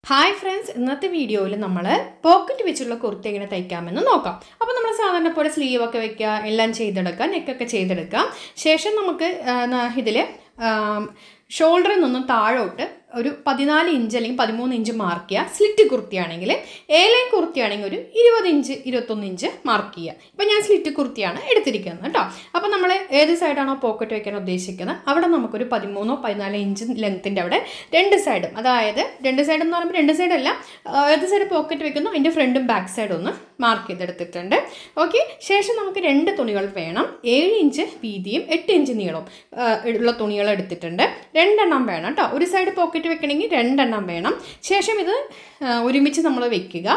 hi friends ഇന്നത്തെ വീഡിയോയിൽ നമ്മൾ പോക്കറ്റ് വെച്ചുള്ള കുർത്തി എങ്ങനെ തയ്ക്കാമെന്ന് നോക്കാം അപ്പോൾ നമ്മൾ സാധാരണ പോലെ സ്ലീവ് ഒക്കെ വെക്കുക എല്ലാം ചെയ്തെടുക്കാം നെക്കൊക്കെ ചെയ്തെടുക്കാം ശേഷം നമുക്ക് ഇതിൽ ഷോൾഡറിൽ നിന്നും താഴോട്ട് ഒരു പതിനാല് ഇഞ്ച് അല്ലെങ്കിൽ പതിമൂന്ന് ഇഞ്ച് മാർക്ക് ചെയ്യുക സ്ലിറ്റ് കുർത്തിയാണെങ്കിൽ എ ലൈൻ കുർത്തിയാണെങ്കിൽ ഒരു ഇരുപത് ഇഞ്ച് ഇരുപത്തൊന്ന് ഇഞ്ച് മാർക്ക് ചെയ്യുക ഇപ്പം ഞാൻ സ്ലിറ്റ് കുർത്തിയാണ് എടുത്തിരിക്കുന്നത് കേട്ടോ അപ്പോൾ നമ്മൾ ഏത് സൈഡാണോ പോക്കറ്റ് വെക്കാൻ ഉദ്ദേശിക്കുന്നത് അവിടെ നമുക്കൊരു പതിമൂന്നോ പതിനാല് ഇഞ്ച് ലെങ്ത്തിൻ്റെ അവിടെ രണ്ട് സൈഡും അതായത് രണ്ട് സൈഡ് എന്ന് പറയുമ്പോൾ രണ്ട് സൈഡല്ല ഏത് സൈഡ് പോക്കറ്റ് വെക്കുന്നു അതിൻ്റെ ഫ്രണ്ടും ബാക്ക് സൈഡും ഒന്ന് മാർക്ക് ചെയ്തെടുത്തിട്ടുണ്ട് ഓക്കെ ശേഷം നമുക്ക് രണ്ട് തുണികൾ വേണം ഏഴ് ഇഞ്ച് വീതിയും എട്ട് ഇഞ്ച് നീളവും ഉള്ള തുണികൾ എടുത്തിട്ടുണ്ട് രണ്ടെണ്ണം വേണം കേട്ടോ ഒരു സൈഡ് പോക്കറ്റ് വെക്കണമെങ്കിൽ രണ്ടെണ്ണം വേണം ശേഷം ഇത് ഒരുമിച്ച് നമ്മൾ വെക്കുക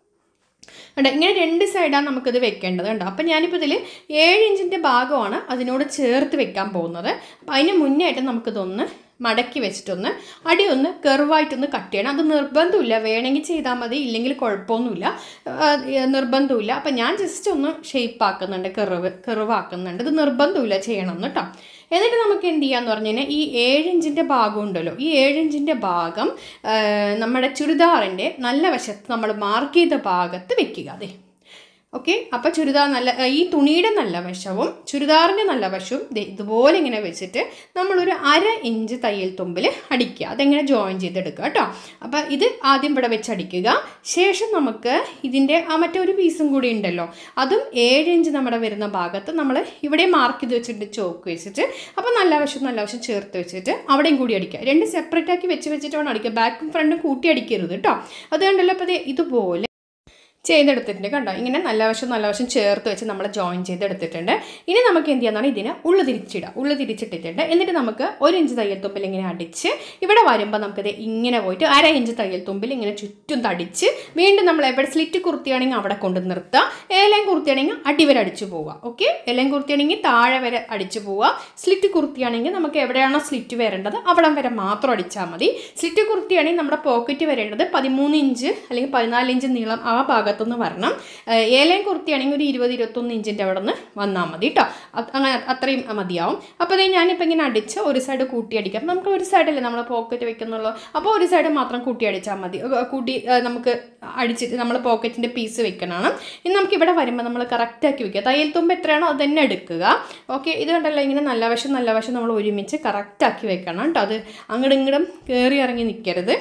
ഉണ്ട് ഇങ്ങനെ രണ്ട് സൈഡാണ് നമുക്കിത് വെക്കേണ്ടത് ഉണ്ട് അപ്പം ഞാനിപ്പോൾ ഇതിൽ ഏഴ് ഇഞ്ചിൻ്റെ ഭാഗമാണ് അതിനോട് ചേർത്ത് വെക്കാൻ പോകുന്നത് അപ്പം അതിന് മുന്നേ ആയിട്ട് നമുക്കിതൊന്ന് മടക്കി വെച്ചിട്ടൊന്ന് അടി ഒന്ന് കെർവായിട്ടൊന്ന് കട്ട് ചെയ്യണം അത് നിർബന്ധമില്ല വേണമെങ്കിൽ ചെയ്താൽ മതി ഇല്ലെങ്കിൽ കുഴപ്പമൊന്നുമില്ല നിർബന്ധമില്ല അപ്പം ഞാൻ ജസ്റ്റ് ഒന്ന് ഷേപ്പ് ആക്കുന്നുണ്ട് കെറിവ് കെറിവാക്കുന്നുണ്ട് ഇത് നിർബന്ധമില്ല ചെയ്യണം കേട്ടോ എന്നിട്ട് നമുക്ക് എന്ത് ചെയ്യാന്ന് പറഞ്ഞു കഴിഞ്ഞാൽ ഈ ഏഴിഞ്ചിൻ്റെ ഭാഗം ഉണ്ടല്ലോ ഈ ഏഴിഞ്ചിൻ്റെ ഭാഗം നമ്മുടെ ചുരിദാറിൻ്റെ നല്ല വശത്ത് നമ്മൾ മാർക്ക് ചെയ്ത ഭാഗത്ത് വെക്കുക അതെ ഓക്കെ അപ്പോൾ ചുരിദാർ നല്ല ഈ തുണിയുടെ നല്ല വശവും ചുരിദാറിൻ്റെ നല്ല വശവും ഇതുപോലെ ഇങ്ങനെ വെച്ചിട്ട് നമ്മളൊരു അര ഇഞ്ച് തയ്യൽ തുമ്പിൽ അടിക്കുക അതെങ്ങനെ ജോയിൻ ചെയ്തെടുക്കുക കേട്ടോ അപ്പോൾ ഇത് ആദ്യം ഇവിടെ വെച്ച് അടിക്കുക ശേഷം നമുക്ക് ഇതിൻ്റെ ആ മറ്റേ ഒരു പീസും കൂടി ഉണ്ടല്ലോ അതും ഏഴ് ഇഞ്ച് നമ്മുടെ വരുന്ന ഭാഗത്ത് നമ്മൾ ഇവിടെ മാർക്ക് ചെയ്ത് വെച്ചിട്ട് ചോക്ക് വെച്ചിട്ട് അപ്പോൾ നല്ല വശം നല്ല വശം ചേർത്ത് വെച്ചിട്ട് അവിടെയും കൂടി അടിക്കുക രണ്ട് സെപ്പറേറ്റ് ആക്കി വെച്ച് വെച്ചിട്ട് വേണം അടിക്കുക ബാക്കും ഫ്രണ്ടും കൂട്ടി അടിക്കരുത് കേട്ടോ അത് കണ്ടല്ലോ അപ്പോൾ ഇതുപോലെ ചെയ്തെടുത്തിട്ടുണ്ട് കണ്ടോ ഇങ്ങനെ നല്ല വശം നല്ല വശം ചേർത്ത് വെച്ച് നമ്മൾ ജോയിൻ ചെയ്തെടുത്തിട്ടുണ്ട് ഇനി നമുക്ക് എന്ത് ചെയ്യാന്നാണ് ഇതിന് ഉള്ളു തിരിച്ചിടുക ഉള്ളു തിരിച്ചിട്ടിട്ടുണ്ട് എന്നിട്ട് നമുക്ക് ഒരു ഇഞ്ച് തയ്യൽ തുമ്പിൽ ഇങ്ങനെ അടിച്ച് ഇവിടെ വരുമ്പോൾ നമുക്കിത് ഇങ്ങനെ പോയിട്ട് അര ഇഞ്ച് തയ്യൽ തുമ്പിൽ ഇങ്ങനെ ചുറ്റും തടിച്ച് വീണ്ടും നമ്മൾ എവിടെ സ്ലിറ്റ് കുർത്തിയാണെങ്കിൽ അവിടെ കൊണ്ട് നിർത്തുക ഏലയും കുർത്തിയാണെങ്കിൽ അടിവരെ അടിച്ചു പോവുക ഓക്കെ ഏലയും കുർത്തിയാണെങ്കിൽ താഴെ വരെ അടിച്ചു പോവുക സ്ലിറ്റ് കുർത്തിയാണെങ്കിൽ നമുക്ക് എവിടെയാണോ സ്ലിറ്റ് വരേണ്ടത് അവിടം വരെ മാത്രം അടിച്ചാൽ മതി സ്ലിറ്റ് കുർത്തിയാണെങ്കിൽ നമ്മുടെ പോക്കറ്റ് വരേണ്ടത് പതിമൂന്ന് ഇഞ്ച് അല്ലെങ്കിൽ പതിനാല് ഇഞ്ച് നീളം ആ ഭാഗത്ത് ഭാഗത്തുനിന്ന് വരണം ഏലയും കുർത്തിയാണെങ്കിൽ ഒരു ഇരുപത് ഇരുപത്തൊന്ന് ഇഞ്ചിൻ്റെ അവിടെ നിന്ന് വന്നാൽ മതി കേട്ടോ അങ്ങനെ അത്രയും മതിയാവും അപ്പോൾ അതേ ഞാനിപ്പോൾ ഇങ്ങനെ അടിച്ച് ഒരു സൈഡ് കൂട്ടി അടിക്കാം നമുക്ക് ഒരു സൈഡല്ലേ നമ്മൾ പോക്കറ്റ് വെക്കുന്നുള്ളൂ അപ്പോൾ ഒരു സൈഡ് മാത്രം കൂട്ടി അടിച്ചാൽ മതി കൂട്ടി നമുക്ക് അടിച്ചിട്ട് നമ്മൾ പോക്കറ്റിൻ്റെ പീസ് വെക്കണമാണ് ഇനി നമുക്ക് ഇവിടെ വരുമ്പോൾ നമ്മൾ കറക്റ്റാക്കി വെക്കുക തയ്യൽ തുമ്പ് എത്രയാണോ അത് തന്നെ എടുക്കുക ഓക്കെ ഇത് കണ്ടല്ലോ ഇങ്ങനെ നല്ല വശം നല്ല വശം നമ്മൾ ഒരുമിച്ച് കറക്റ്റാക്കി വെക്കണം കേട്ടോ അത് അങ്ങോട്ടും ഇങ്ങോട്ടും കയറി ഇറങ്ങി നിൽക്കരുത്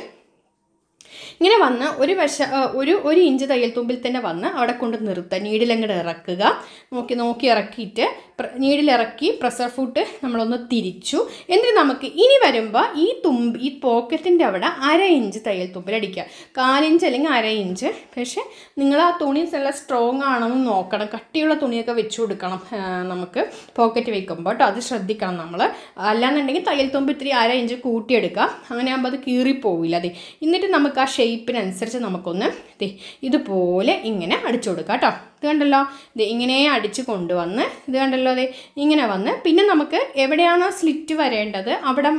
ഇങ്ങനെ വന്ന് ഒരു വശ ഒരു ഒരു ഇഞ്ച് തയ്യൽ തുമ്പിൽ തന്നെ വന്ന് അവിടെ കൊണ്ട് നിർത്തുക നീഡിലങ്ങോട്ട് ഇറക്കുക നോക്കി നോക്കി ഇറക്കിയിട്ട് നീഡിലിറക്കി പ്രഷർ ഫുട്ട് നമ്മളൊന്ന് തിരിച്ചു എന്നിട്ട് നമുക്ക് ഇനി വരുമ്പോൾ ഈ തുമ്പ് ഈ പോക്കറ്റിൻ്റെ അവിടെ അര ഇഞ്ച് തയ്യൽ തുമ്പിൽ അടിക്കുക കാലിഞ്ച് അല്ലെങ്കിൽ അര ഇഞ്ച് പക്ഷേ നിങ്ങൾ ആ തുണി നല്ല സ്ട്രോങ് ആണെന്ന് നോക്കണം കട്ടിയുള്ള തുണിയൊക്കെ വെച്ച് കൊടുക്കണം നമുക്ക് പോക്കറ്റ് വെക്കുമ്പോൾ കേട്ടോ അത് ശ്രദ്ധിക്കണം നമ്മൾ അല്ലാന്നുണ്ടെങ്കിൽ തയ്യൽ തുമ്പ് ഇത്തിരി അര ഇഞ്ച് കൂട്ടിയെടുക്കുക അങ്ങനെ ആകുമ്പോൾ അത് കീറിപ്പോവില്ല അതെ എന്നിട്ട് നമുക്ക് ആ ഷേപ്പിനനുസരിച്ച് നമുക്കൊന്ന് ഇതുപോലെ ഇങ്ങനെ അടിച്ചു കൊടുക്കാം കേട്ടോ ഇത് കണ്ടല്ലോ ഇത് ഇങ്ങനെ അടിച്ച് കൊണ്ടുവന്ന് ഇത് കണ്ടല്ലോ അതെ ഇങ്ങനെ വന്ന് പിന്നെ നമുക്ക് എവിടെയാണോ സ്ലിറ്റ് വരേണ്ടത് അവിടം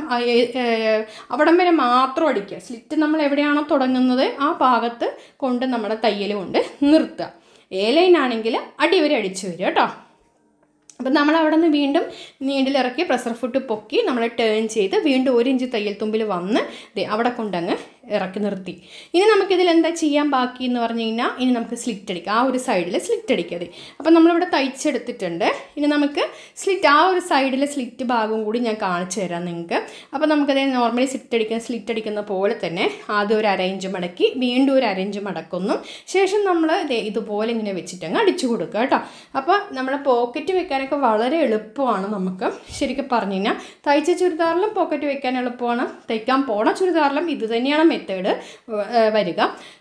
അവിടം വരെ മാത്രം അടിക്കുക സ്ലിറ്റ് നമ്മൾ എവിടെയാണോ തുടങ്ങുന്നത് ആ ഭാഗത്ത് കൊണ്ട് നമ്മുടെ തയ്യൽ കൊണ്ട് നിർത്തുക എ ലൈൻ ആണെങ്കിൽ അടി വരെ അടിച്ചു വരിക കേട്ടോ അപ്പം നമ്മൾ അവിടെ നിന്ന് വീണ്ടും നീണ്ടിലിറക്കി പ്രഷർ ഫുട്ട് പൊക്കി നമ്മൾ ടേൺ ചെയ്ത് വീണ്ടും ഒരു ഇഞ്ച് തയ്യൽ തുമ്പിൽ വന്ന് അവിടെ കൊണ്ടങ്ങ് ഇറക്കി നിർത്തി ഇനി നമുക്കിതിൽ എന്താ ചെയ്യാൻ ബാക്കി എന്ന് പറഞ്ഞു കഴിഞ്ഞാൽ ഇനി നമുക്ക് സ്ലിറ്റ് അടിക്കാം ആ ഒരു സൈഡിൽ സ്ലിറ്റ് അടിക്കാതെ അപ്പം നമ്മളിവിടെ തയ്ച്ചെടുത്തിട്ടുണ്ട് ഇനി നമുക്ക് സ്ലിറ്റ് ആ ഒരു സൈഡിലെ സ്ലിറ്റ് ഭാഗവും കൂടി ഞാൻ കാണിച്ചു തരാം നിങ്ങൾക്ക് അപ്പോൾ നമുക്കത് നോർമലി സ്ലിറ്റ് അടിക്കുന്ന സ്ലിറ്റ് അടിക്കുന്ന പോലെ തന്നെ ആദ്യം ഒരു അരയിഞ്ച് മടക്കി വീണ്ടും ഒരു അരയിഞ്ച് മടക്കുന്നു ശേഷം നമ്മൾ ഇതുപോലെ ഇങ്ങനെ വെച്ചിട്ടങ്ങ് അടിച്ചു കൊടുക്കുക കേട്ടോ അപ്പോൾ നമ്മുടെ പോക്കറ്റ് വെക്കാനൊക്കെ വളരെ എളുപ്പമാണ് നമുക്ക് ശരിക്കും പറഞ്ഞു കഴിഞ്ഞാൽ തയ്ച്ച ചുരിദാറിലും പോക്കറ്റ് വെക്കാൻ എളുപ്പമാണ് തയ്ക്കാൻ പോണ ചുരിദാറിലും ഇത് തന്നെയാണ് മെത്തേഡ് വരിക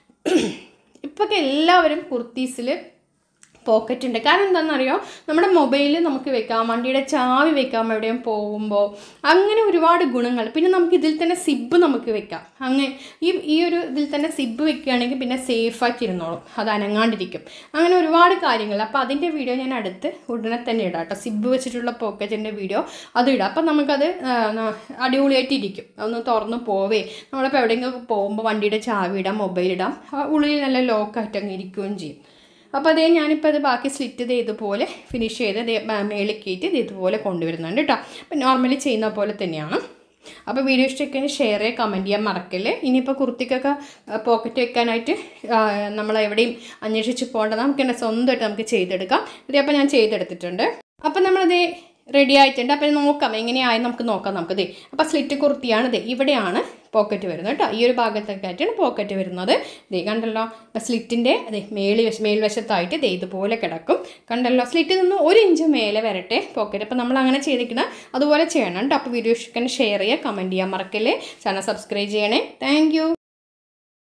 ഇപ്പൊക്കെ എല്ലാവരും കുർത്തീസിൽ പോക്കറ്റ് ഉണ്ട് കാരണം എന്താണെന്നറിയോ നമ്മുടെ മൊബൈലിൽ നമുക്ക് വെക്കാം വണ്ടിയുടെ ചാവി വെക്കാം എവിടെയും പോകുമ്പോൾ അങ്ങനെ ഒരുപാട് ഗുണങ്ങൾ പിന്നെ നമുക്ക് ഇതിൽ തന്നെ സിബ് നമുക്ക് വെക്കാം അങ്ങനെ ഈ ഈ ഒരു ഇതിൽ തന്നെ സിബ് വെക്കുകയാണെങ്കിൽ പിന്നെ സേഫായിട്ട് ഇരുന്നോളും അത് അനങ്ങാണ്ടിരിക്കും അങ്ങനെ ഒരുപാട് കാര്യങ്ങൾ അപ്പോൾ അതിൻ്റെ വീഡിയോ ഞാൻ അടുത്ത് ഉടനെ തന്നെ ഇടാം കേട്ടോ സിബ് വെച്ചിട്ടുള്ള പോക്കറ്റിൻ്റെ വീഡിയോ അത് ഇടാം അപ്പം നമുക്കത് അടിപൊളിയായിട്ട് ഇരിക്കും ഒന്ന് തുറന്ന് പോവേ നമ്മളിപ്പോൾ എവിടെയെങ്കിലും പോകുമ്പോൾ വണ്ടിയുടെ ചാവി ഇടാം മൊബൈൽ ഇടാം ഉള്ളിൽ നല്ല ലോക്കായിട്ട് അങ്ങ് ഇരിക്കുകയും ചെയ്യും അപ്പോൾ അതേ ഞാനിപ്പോൾ അത് ബാക്കി സ്ലിറ്റ് ഇത് ഇതുപോലെ ഫിനിഷ് ചെയ്ത് മേളിൽ കയറ്റി ഇത് ഇതുപോലെ കൊണ്ടുവരുന്നുണ്ട് കേട്ടോ അപ്പം നോർമലി ചെയ്യുന്ന പോലെ തന്നെയാണ് അപ്പോൾ വീഡിയോ ഇഷ്ടമൊക്കെ ഷെയർ ചെയ്യുക കമൻറ്റ് ചെയ്യാൻ മറക്കല്ലേ ഇനിയിപ്പോൾ കുർത്തിക്കൊക്കെ പോക്കറ്റ് വെക്കാനായിട്ട് ആ, നമ്മൾ എവിടെയും അന്വേഷിച്ച് പോകേണ്ട നമുക്ക് തന്നെ സ്വന്തമായിട്ട് നമുക്ക് ചെയ്തെടുക്കാം ഇത് അപ്പോൾ ഞാൻ ചെയ്തെടുത്തിട്ടുണ്ട് അപ്പം നമ്മളത് റെഡി ആയിട്ടുണ്ട് അപ്പം ഇത് നോക്കാം എങ്ങനെയായി നമുക്ക് നോക്കാം നമുക്ക് ദേ അപ്പോൾ സ്ലിറ്റ് കുർത്തിയാണ് ദേ ഇവിടെയാണ് പോക്കറ്റ് വരുന്നത് കേട്ടോ ഈ ഒരു ഭാഗത്തൊക്കെ ആയിട്ടാണ് പോക്കറ്റ് വരുന്നത് ദേ കണ്ടല്ലോ അപ്പോൾ സ്ലിറ്റിൻ്റെ അതെ മേളി വശ മേൽവശത്തായിട്ട് ദേ ഇതുപോലെ കിടക്കും കണ്ടല്ലോ സ്ലിറ്റിൽ നിന്ന് ഒരു ഇഞ്ച് മേലെ വരട്ടെ പോക്കറ്റ് അപ്പോൾ നമ്മൾ അങ്ങനെ ചെയ്തിരിക്കണം അതുപോലെ ചെയ്യണം കേട്ടോ അപ്പോൾ വീഡിയോ ഇഷ്ടം ഷെയർ ചെയ്യുക കമൻറ്റ് ചെയ്യാൻ മറക്കല്ലേ ചാനൽ സബ്സ്ക്രൈബ് ചെയ്യണേ താങ്ക്